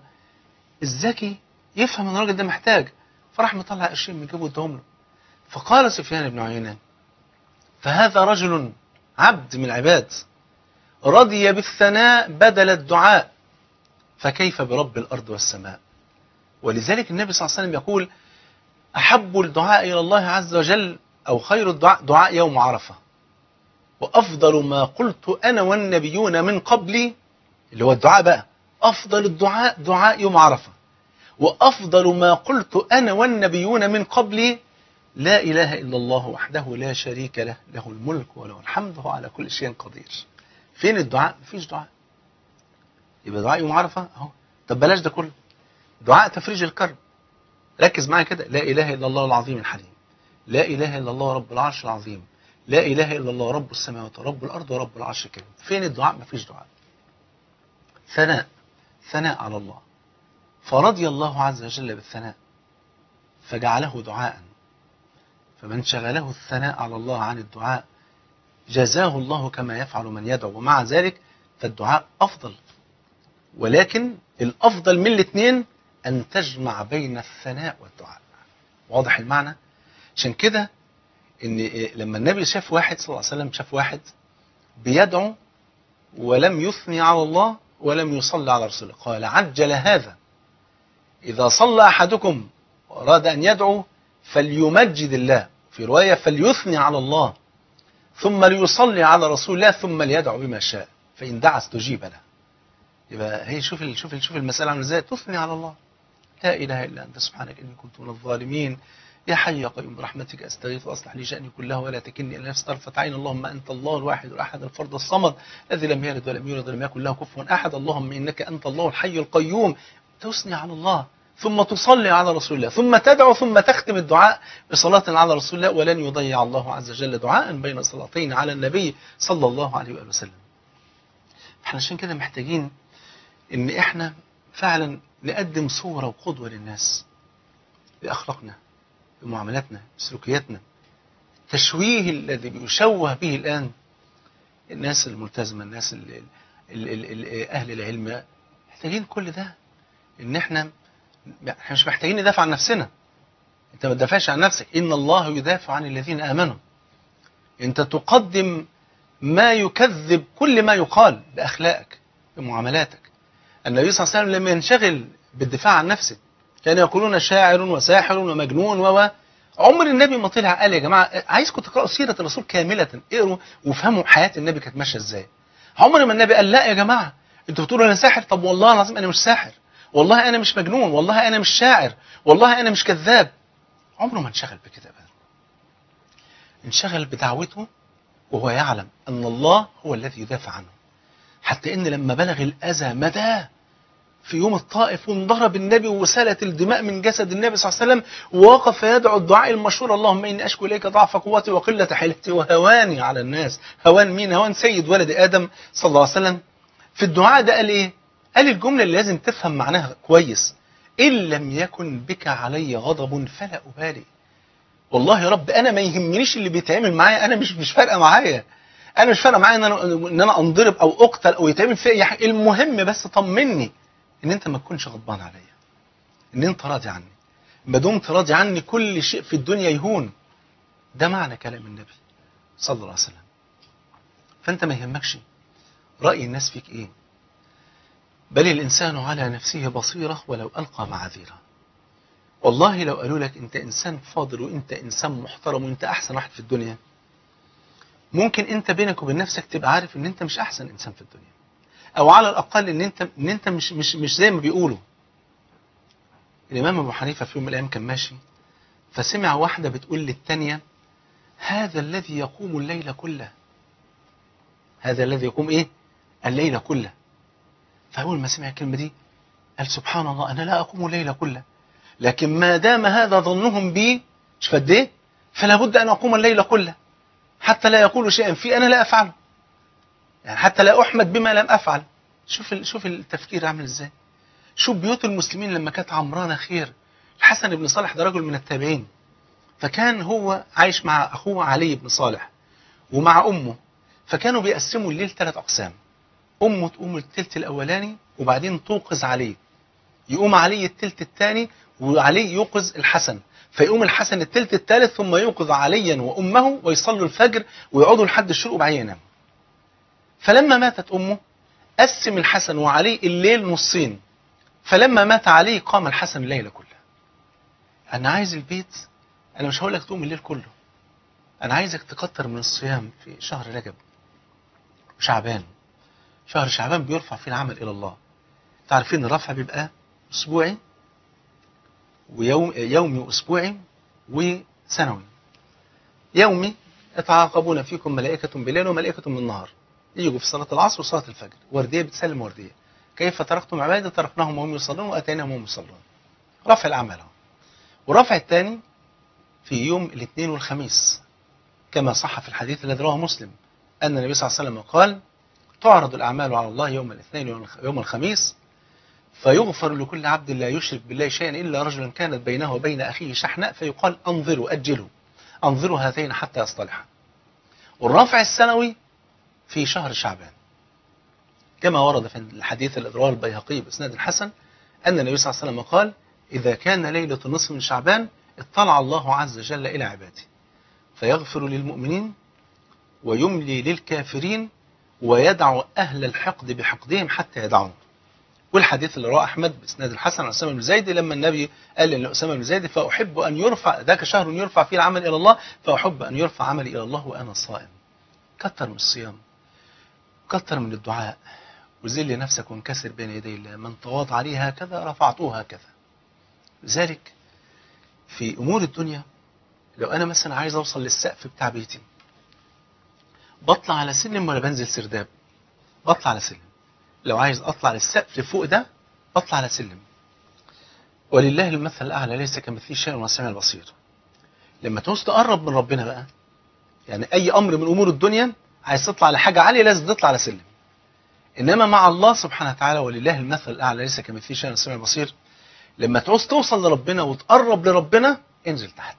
الذكي يفهم ان الراجل ده محتاج فراح مطلع قرشين من جيبه اداهم له فقال سفيان بن عيينه فهذا رجل عبد من العباد رضي بالثناء بدل الدعاء فكيف برب الارض والسماء ولذلك النبي صلى الله عليه وسلم يقول أحب الدعاء إلى الله عز وجل أو خير الدعاء دعاء يوم عرفة وأفضل ما قلت أنا والنبيون من قبلي اللي هو الدعاء بقى أفضل الدعاء دعاء يوم عرفة وأفضل ما قلت أنا والنبيون من قبلي لا إله إلا الله وحده لا شريك له له الملك وله الحمد وهو على كل شيء قدير فين الدعاء؟ مفيش دعاء يبقى دعاء يوم عرفة أهو طب بلاش ده كله دعاء تفريج الكرب ركز معايا كده لا اله الا الله العظيم الحليم لا اله الا الله رب العرش العظيم لا اله الا الله رب السماوات ورب الارض ورب العرش الكريم فين الدعاء مفيش دعاء ثناء ثناء على الله فرضي الله عز وجل بالثناء فجعله دعاء فمن شغله الثناء على الله عن الدعاء جزاه الله كما يفعل من يدعو ومع ذلك فالدعاء افضل ولكن الافضل من الاثنين أن تجمع بين الثناء والدعاء واضح المعنى عشان كده ان إيه لما النبي شاف واحد صلى الله عليه وسلم شاف واحد بيدعو ولم يثني على الله ولم يصلي على رسوله قال عجل هذا إذا صلى أحدكم وأراد أن يدعو فليمجد الله في رواية فليثني على الله ثم ليصلي على رسول الله ثم ليدعو بما شاء فإن دعا استجيب له يبقى هي شوف ال- شوف ال- شوف المسألة عامله ازاي تثني على الله لا إله إلا أنت سبحانك إني كنت من الظالمين يا حي يا قيوم برحمتك أستغيث وأصلح لي شأني كله ولا تكلني إلى نفسي طرفة عين اللهم أنت الله الواحد الأحد الفرد الصمد الذي لم يلد ولم يولد ولم يكن له كفوا أحد اللهم إنك أنت الله الحي القيوم تثني على الله ثم تصلي على رسول الله ثم تدعو ثم تختم الدعاء بصلاة على رسول الله ولن يضيع الله عز وجل دعاء بين صلاتين على النبي صلى الله عليه وآله وسلم احنا عشان كده محتاجين ان احنا فعلا نقدم صورة وقدوة للناس بأخلاقنا بمعاملاتنا بسلوكياتنا التشويه الذي بيشوه به الآن الناس الملتزمة الناس ال ال ال ال أهل العلم محتاجين كل ده ان احنا احنا مش محتاجين ندافع عن نفسنا انت ما تدافعش عن نفسك ان الله يدافع عن الذين امنوا انت تقدم ما يكذب كل ما يقال باخلاقك بمعاملاتك النبي صلى الله عليه وسلم لم ينشغل بالدفاع عن نفسه كانوا يقولون شاعر وساحر ومجنون و عمر النبي ما طلع قال يا جماعه عايزكم تقراوا سيره الرسول كامله اقروا وافهموا حياه النبي كانت ماشيه ازاي عمر ما النبي قال لا يا جماعه انتوا بتقولوا انا ساحر طب والله العظيم انا مش ساحر والله انا مش مجنون والله انا مش شاعر والله انا مش كذاب عمره ما انشغل بكده ابدا انشغل بدعوته وهو يعلم ان الله هو الذي يدافع عنه حتى ان لما بلغ الاذى مدى في يوم الطائف وانضرب النبي وسالت الدماء من جسد النبي صلى الله عليه وسلم ووقف يدعو الدعاء المشهور اللهم اني اشكو اليك ضعف قوتي وقله حيلتي وهواني على الناس هوان مين هوان سيد ولد ادم صلى الله عليه وسلم في الدعاء ده قال ايه قال الجمله اللي لازم تفهم معناها كويس ان لم يكن بك علي غضب فلا ابالي والله يا رب انا ما يهمنيش اللي بيتعمل معايا انا مش مش فارقه معايا انا مش فارقه معايا ان انا ان انا انضرب او اقتل او يتعمل فيا اي حاجه المهم بس طمني ان انت ما تكونش غضبان عليا ان انت راضي عني ما دمت راضي عني كل شيء في الدنيا يهون ده معنى كلام النبي صلى الله عليه وسلم فانت ما يهمكش راي الناس فيك ايه بل الانسان على نفسه بصيره ولو القى معاذيره والله لو قالوا لك انت انسان فاضل وانت انسان محترم وانت احسن واحد في الدنيا ممكن انت بينك وبين نفسك تبقى عارف ان انت مش احسن انسان في الدنيا او على الاقل ان انت ان انت مش مش مش زي ما بيقولوا الامام ابو حنيفه في يوم من الايام كان ماشي فسمع واحده بتقول للثانيه هذا الذي يقوم الليل كله هذا الذي يقوم ايه الليل كله فاول ما سمع الكلمه دي قال سبحان الله انا لا اقوم الليل كله لكن ما دام هذا ظنهم بي مش قد ايه فلا بد ان اقوم الليل كله حتى لا يقولوا شيئا في انا لا افعله يعني حتى لا احمد بما لم افعل شوف ال- شوف التفكير عامل ازاي شوف بيوت المسلمين لما كانت عمرانه خير الحسن بن صالح ده رجل من التابعين فكان هو عايش مع اخوه علي بن صالح ومع امه فكانوا بيقسموا الليل ثلاث اقسام امه تقوم الثلث الاولاني وبعدين توقظ علي يقوم علي الثلث الثاني وعلي يوقظ الحسن فيقوم الحسن الثلث الثالث ثم يوقظ عليا وامه ويصلوا الفجر ويقعدوا لحد الشروق وبعدين يناموا فلما ماتت امه قسم الحسن وعلي الليل نصين فلما مات علي قام الحسن الليل كله انا عايز البيت انا مش هقول لك تقوم الليل كله انا عايزك تكتر من الصيام في شهر رجب وشعبان شهر شعبان بيرفع فيه العمل الى الله تعرفين الرفع بيبقى اسبوعي ويوم يومي واسبوعي وسنوي يومي يتعاقبون فيكم ملائكة بالليل وملائكة بالنهار يجوا في صلاة العصر وصلاة الفجر وردية بتسلم وردية كيف تركتم عبادي تركناهم وهم يصلون واتيناهم وهم يصلون رفع الاعمال اهو ورفع الثاني في يوم الاثنين والخميس كما صح في الحديث الذي رواه مسلم ان النبي صلى الله عليه وسلم قال تعرض الاعمال على الله يوم الاثنين ويوم الخميس فيغفر لكل عبد لا يشرك بالله شيئا الا رجلا كانت بينه وبين اخيه شحناء فيقال انظروا اجلوا انظروا هذين حتى يصطلحا والرفع السنوي في شهر شعبان كما ورد في الحديث الذي رواه البيهقي باسناد حسن ان النبي صلى الله عليه وسلم قال اذا كان ليله النصف من شعبان اطلع الله عز وجل الى عباده فيغفر للمؤمنين ويملي للكافرين ويدع اهل الحقد بحقدهم حتى يدعون والحديث اللي رواه احمد باسناد الحسن عن اسامه بن زيد لما النبي قال لاسامه بن زيد فاحب ان يرفع ذاك شهر يرفع فيه العمل الى الله فاحب ان يرفع عملي الى الله وانا صائم كتر من الصيام كتر من الدعاء وذل نفسك وانكسر بين يدي الله من تواضع لي هكذا رفعته هكذا لذلك في امور الدنيا لو انا مثلا عايز اوصل للسقف بتاع بيتي بطلع على سلم ولا بنزل سرداب بطلع على سلم لو عايز اطلع للسقف فوق ده بطلع على سلم ولله المثل الاعلى ليس كمثله شيء وهو السميع البصير لما تعوز تقرب من ربنا بقى يعني اي امر من امور الدنيا عايز تطلع لحاجه عاليه لازم تطلع على سلم انما مع الله سبحانه وتعالى ولله المثل الاعلى ليس كمثله شيء وهو السميع البصير لما تعوز توصل لربنا وتقرب لربنا انزل تحت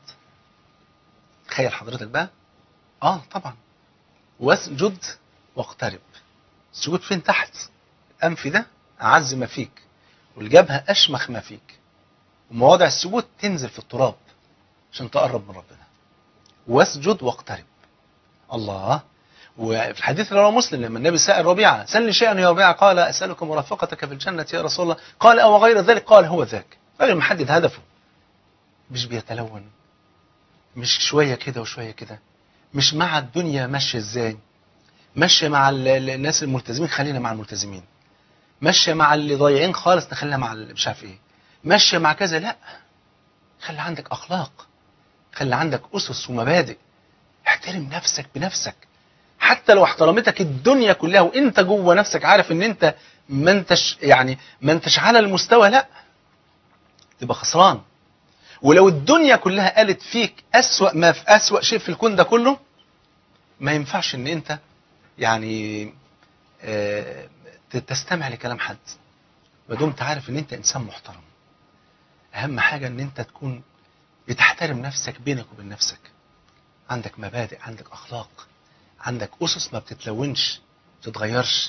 تخيل حضرتك بقى اه طبعا واسجد واقترب السجود فين تحت الانف ده اعز ما فيك والجبهه اشمخ ما فيك ومواضع السجود تنزل في التراب عشان تقرب من ربنا واسجد واقترب الله وفي الحديث اللي رواه مسلم لما النبي سأل ربيعة سلني شيئا يا ربيعة قال أسألك مرافقتك في الجنة يا رسول الله قال أو غير ذلك قال هو ذاك راجل محدد هدفه مش بيتلون مش شوية كده وشوية كده مش مع الدنيا ماشية ازاي ماشية مع ال- ال- الناس الملتزمين خلينا مع الملتزمين ماشية مع اللي ضايعين خالص نخلينا مع اللي مش عارف ايه ماشية مع كذا لا خلي عندك أخلاق خلي عندك اسس ومبادئ احترم نفسك بنفسك حتى لو احترمتك الدنيا كلها وانت جوه نفسك عارف ان انت ما انتش يعني ما انتش على المستوى لا تبقى خسران ولو الدنيا كلها قالت فيك أسوأ ما في أسوأ شيء في الكون ده كله ما ينفعش ان انت يعني آه، تستمع لكلام حد ما دمت عارف ان انت انسان محترم اهم حاجة ان انت تكون بتحترم نفسك بينك وبين نفسك عندك مبادئ عندك اخلاق عندك اسس ما بتتلونش ما بتتغيرش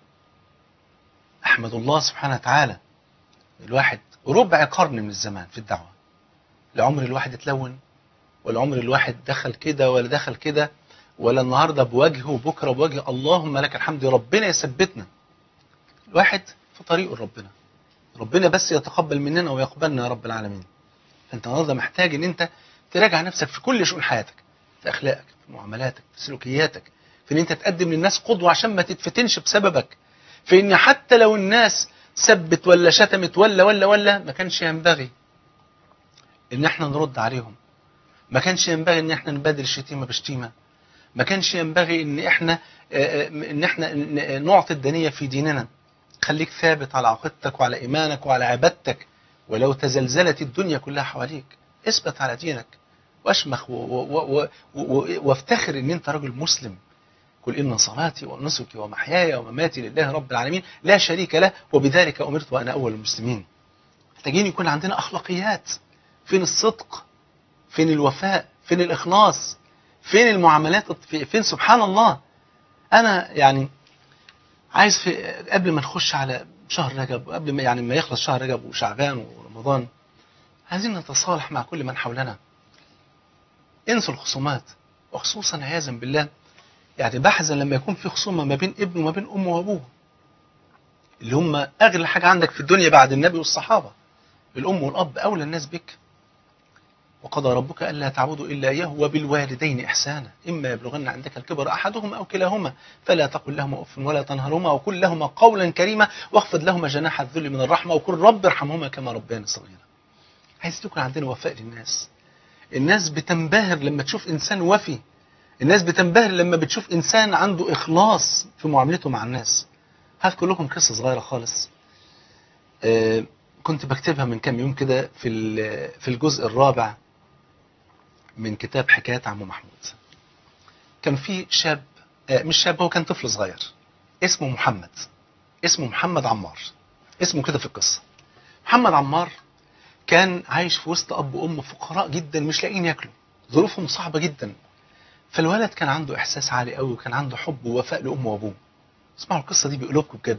احمد الله سبحانه وتعالى الواحد ربع قرن من الزمان في الدعوة لعمر الواحد اتلون ولا عمر الواحد دخل كده ولا دخل كده ولا النهاردة بوجه وبكرة بوجه اللهم لك الحمد ربنا يثبتنا الواحد في طريقه ربنا ربنا بس يتقبل مننا ويقبلنا يا رب العالمين فانت النهارده محتاج ان انت تراجع نفسك في كل شؤون حياتك في اخلاقك في معاملاتك في سلوكياتك في ان انت تقدم للناس قدوه عشان ما تتفتنش بسببك في ان حتى لو الناس سبت ولا شتمت ولا ولا ولا ما كانش ينبغي ان احنا نرد عليهم ما كانش ينبغي ان احنا نبادل الشتيمه بشتيمه ما كانش ينبغي ان احنا آه، آه، ان احنا ن- نعطي الدنيه في ديننا خليك ثابت على عقيدتك وعلى ايمانك وعلى عبادتك ولو تزلزلت الدنيا كلها حواليك اثبت على دينك واشمخ و- و- و- و- وافتخر ان انت رجل مسلم قل ان صلاتي ونسكي ومحياي ومماتي لله رب العالمين لا شريك له وبذلك امرت وانا اول المسلمين محتاجين يكون عندنا اخلاقيات فين الصدق فين الوفاء فين الاخلاص فين المعاملات في- فين سبحان الله انا يعني عايز في قبل ما نخش على شهر رجب قبل ما يعني ما يخلص شهر رجب وشعبان ورمضان عايزين نتصالح مع كل من حولنا انسوا الخصومات وخصوصا عياذا بالله يعني بحزن لما يكون في خصومه ما بين ابنه وما بين امه وابوه اللي هم اغلى حاجه عندك في الدنيا بعد النبي والصحابه الام والاب اولى الناس بك وقضى ربك الا تعبدوا الا اياه وبالوالدين احسانا اما يبلغن عندك الكبر احدهما او كلاهما فلا تقل لهما اف ولا تنهرهما وقل لهما قولا كريما واخفض لهما جناح الذل من الرحمه وقل رب ارحمهما كما ربياني صغيرا عايز تكون عندنا وفاء للناس الناس بتنبهر لما تشوف انسان وفي الناس بتنبهر لما بتشوف انسان عنده اخلاص في معاملته مع الناس هذكر لكم قصه صغيره خالص آه، كنت بكتبها من كام يوم كده في ال- في الجزء الرابع من كتاب حكايات عم محمود كان في شاب آه، مش شاب هو كان طفل صغير اسمه محمد اسمه محمد عمار اسمه كده في القصه محمد عمار كان عايش في وسط اب وام فقراء جدا مش لاقيين ياكلوا ظروفهم صعبه جدا فالولد كان عنده احساس عالي قوي وكان عنده حب ووفاء لامه وابوه اسمعوا القصه دي بقلوبكم بجد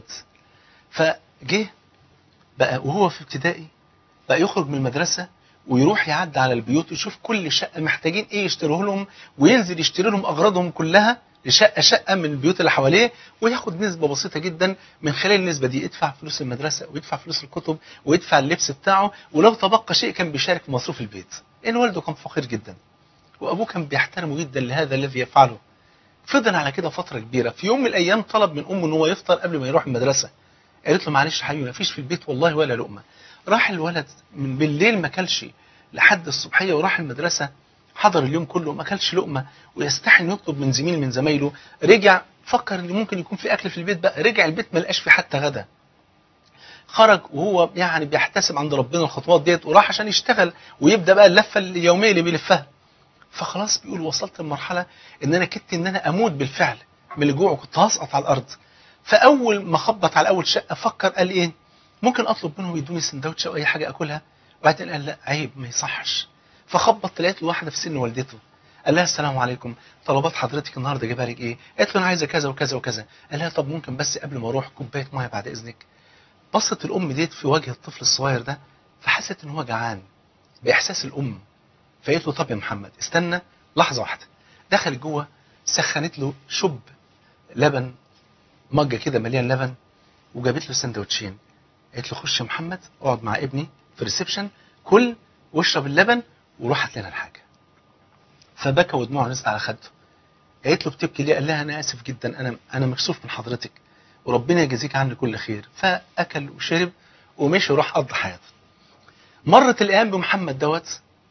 فجه بقى وهو في ابتدائي بقى يخرج من المدرسه ويروح يعدي على البيوت ويشوف كل شقه محتاجين ايه يشتروه لهم وينزل يشتري لهم اغراضهم كلها لشقه شقه من البيوت اللي حواليه وياخد نسبه بسيطه جدا من خلال النسبه دي يدفع فلوس المدرسه ويدفع فلوس الكتب ويدفع اللبس بتاعه ولو تبقى شيء كان بيشارك في مصروف البيت لان والده كان فقير جدا وابوه كان بيحترمه جدا لهذا الذي يفعله فضل على كده فتره كبيره في يوم من الايام طلب من امه ان هو يفطر قبل ما يروح المدرسه قالت له معلش يا حبيبي مفيش في البيت والله ولا لقمه راح الولد من بالليل ما كلش لحد الصبحيه وراح المدرسه حضر اليوم كله ما كلش لقمه ويستحي انه يطلب من زميل من زمايله رجع فكر ان ممكن يكون في اكل في البيت بقى رجع البيت ما لقاش فيه حتى غدا خرج وهو يعني بيحتسب عند ربنا الخطوات ديت وراح عشان يشتغل ويبدا بقى اللفه اليوميه اللي بيلفها فخلاص بيقول وصلت لمرحله ان انا كدت ان انا اموت بالفعل من الجوع وكنت هسقط على الارض فاول ما خبط على اول شقه فكر قال ايه ممكن اطلب منهم يدوني سندوتش او اي حاجه اكلها وبعدين قال لا عيب ما يصحش فخبط لقيت له واحده في سن والدته قال لها السلام عليكم طلبات حضرتك النهارده جايبها لك ايه قالت له انا عايزه كذا وكذا وكذا قال لها طب ممكن بس قبل ما اروح كوبايه ميه بعد اذنك بصت الام ديت في وجه الطفل الصغير ده فحست ان هو جعان باحساس الام فقالت له طب يا محمد استنى لحظه واحده دخلت جوه سخنت له شب لبن مجه كده مليان لبن وجابت له سندوتشين قالت له خش يا محمد اقعد مع ابني في الريسبشن كل واشرب اللبن وروح هات لنا الحاجه فبكى ودموعه نزلت على خده قالت له بتبكي ليه قال لها انا اسف جدا انا انا مكسوف من حضرتك وربنا يجازيك عني كل خير فاكل وشرب ومشي وراح قضى حياته مرت الايام بمحمد دوت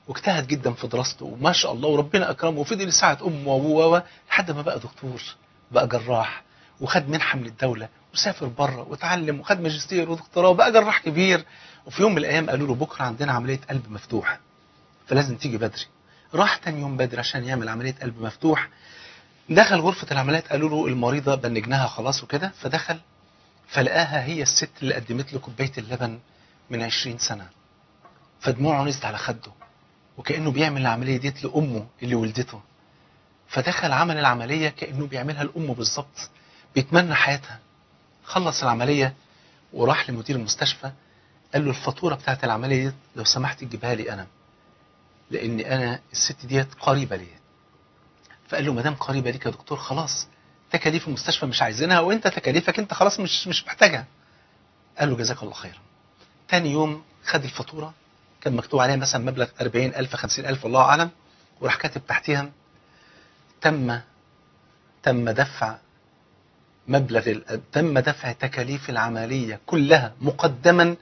واجتهد جدا في دراسته وما شاء الله وربنا اكرمه وفضل يساعد امه وابوه لحد ما بقى دكتور بقى جراح وخد منحه من الدوله وسافر بره وتعلم وخد ماجستير ودكتوراه وبقى جراح كبير وفي يوم من الايام قالوا له بكره عندنا عمليه قلب مفتوح فلازم تيجي بدري راح تاني يوم بدري عشان يعمل عمليه قلب مفتوح دخل غرفه العمليات قالوا له المريضه بنجناها خلاص وكده فدخل فلقاها هي الست اللي قدمت له كوبايه اللبن من 20 سنه فدموعه نزلت على خده وكانه بيعمل العمليه ديت لامه اللي ولدته فدخل عمل العمليه كانه بيعملها لامه بالظبط بيتمنى حياتها خلص العمليه وراح لمدير المستشفى قال له الفاتوره بتاعت العمليه دي لو سمحت تجيبها لي انا لان انا الست ديت قريبه ليا فقال له ما دام قريبه ليك يا دكتور خلاص تكاليف المستشفى مش عايزينها وانت تكاليفك انت خلاص مش مش محتاجها قال له جزاك الله خيرا تاني يوم خد الفاتوره كان مكتوب عليها مثلا مبلغ 40000 50000 الله اعلم وراح كاتب تحتها تم تم دفع مبلغ ال- تم دفع تكاليف العملية كلها مقدما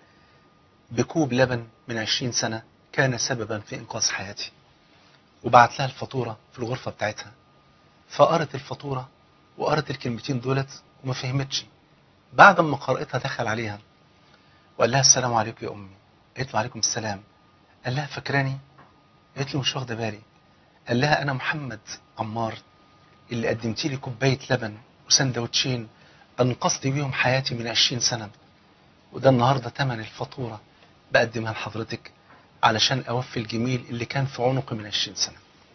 بكوب لبن من 20 سنة كان سببا في إنقاذ حياتي وبعت لها الفاتورة في الغرفة بتاعتها فقرت الفاتورة وقرت الكلمتين دولت وما فهمتش بعد ما قرأتها دخل عليها وقال لها السلام عليكم يا أمي قالت له وعليكم السلام قال لها فاكراني قالت له مش واخدة بالي قال لها أنا محمد عمار اللي قدمتي لي كوباية لبن وسندوتشين أنقذت بيهم حياتي من 20 سنة وده النهاردة تمن الفاتورة بقدمها لحضرتك علشان أوفي الجميل اللي كان في عنقي من 20 سنة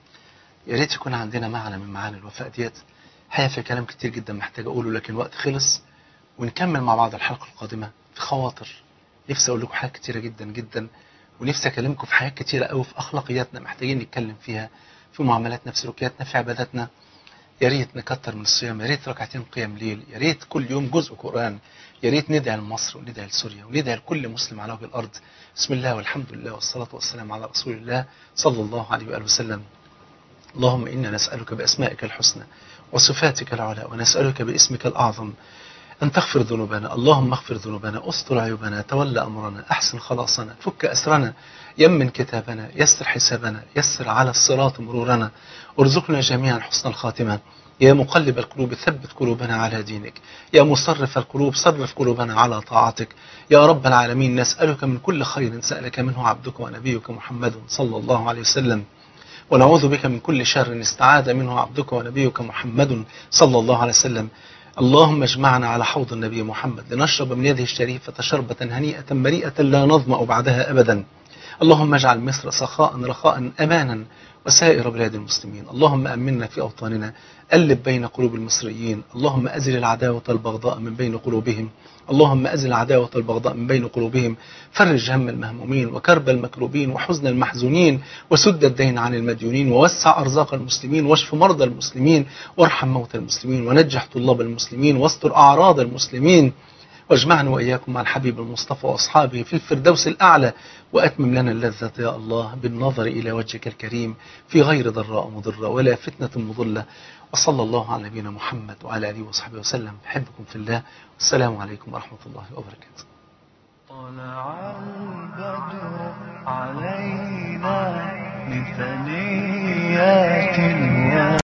يا ريت يكون عندنا معنى من معاني الوفاء ديت حقيقة في كلام كتير جدا محتاج أقوله لكن الوقت خلص ونكمل مع بعض الحلقة القادمة في خواطر نفسي أقول لكم حاجات كتيرة جدا جدا ونفسي أكلمكم في حاجات كتيرة قوي في أخلاقياتنا محتاجين نتكلم فيها في معاملاتنا في سلوكياتنا في عباداتنا يا ريت نكتر من الصيام يا ريت ركعتين قيام ليل يا ريت كل يوم جزء قرآن يا ريت ندعي لمصر وندعي لسوريا وندعي لكل مسلم على وجه الأرض بسم الله والحمد لله والصلاة والسلام على رسول الله صلى الله عليه وآله وسلم اللهم إنا نسألك بأسمائك الحسنى وصفاتك العلى ونسألك باسمك الأعظم أن تغفر ذنوبنا اللهم اغفر ذنوبنا استر عيوبنا تولى أمرنا أحسن خلاصنا فك أسرنا يمن كتابنا يسر حسابنا يسر على الصراط مرورنا ارزقنا جميعا حسن الخاتمة يا مقلب القلوب ثبت قلوبنا على دينك يا مصرف القلوب صرف قلوبنا على طاعتك يا رب العالمين نسألك من كل خير سألك منه عبدك ونبيك محمد صلى الله عليه وسلم ونعوذ بك من كل شر استعاذ منه عبدك ونبيك محمد صلى الله عليه وسلم اللهم اجمعنا على حوض النبي محمد لنشرب من يده الشريفة شربة هنيئة مريئة لا نظمأ بعدها أبدا اللهم اجعل مصر سخاء رخاء أمانا وسائر بلاد المسلمين اللهم أمنا في أوطاننا ألب بين قلوب المصريين اللهم أزل العداوة البغضاء من بين قلوبهم اللهم أزل العداوة البغضاء من بين قلوبهم فرج هم المهمومين وكرب المكروبين وحزن المحزونين وسد الدين عن المديونين ووسع أرزاق المسلمين واشف مرضى المسلمين وارحم موتى المسلمين ونجح طلاب المسلمين واستر أعراض المسلمين واجمعنا وإياكم مع الحبيب المصطفى وأصحابه في الفردوس الأعلى وأتمم لنا اللذة يا الله بالنظر إلى وجهك الكريم في غير ضراء مضرة ولا فتنة مضلة وصلى الله على نبينا محمد وعلى آله وصحبه وسلم أحبكم في الله والسلام عليكم ورحمة الله وبركاته طلع البدر علينا من ثنيات الوداع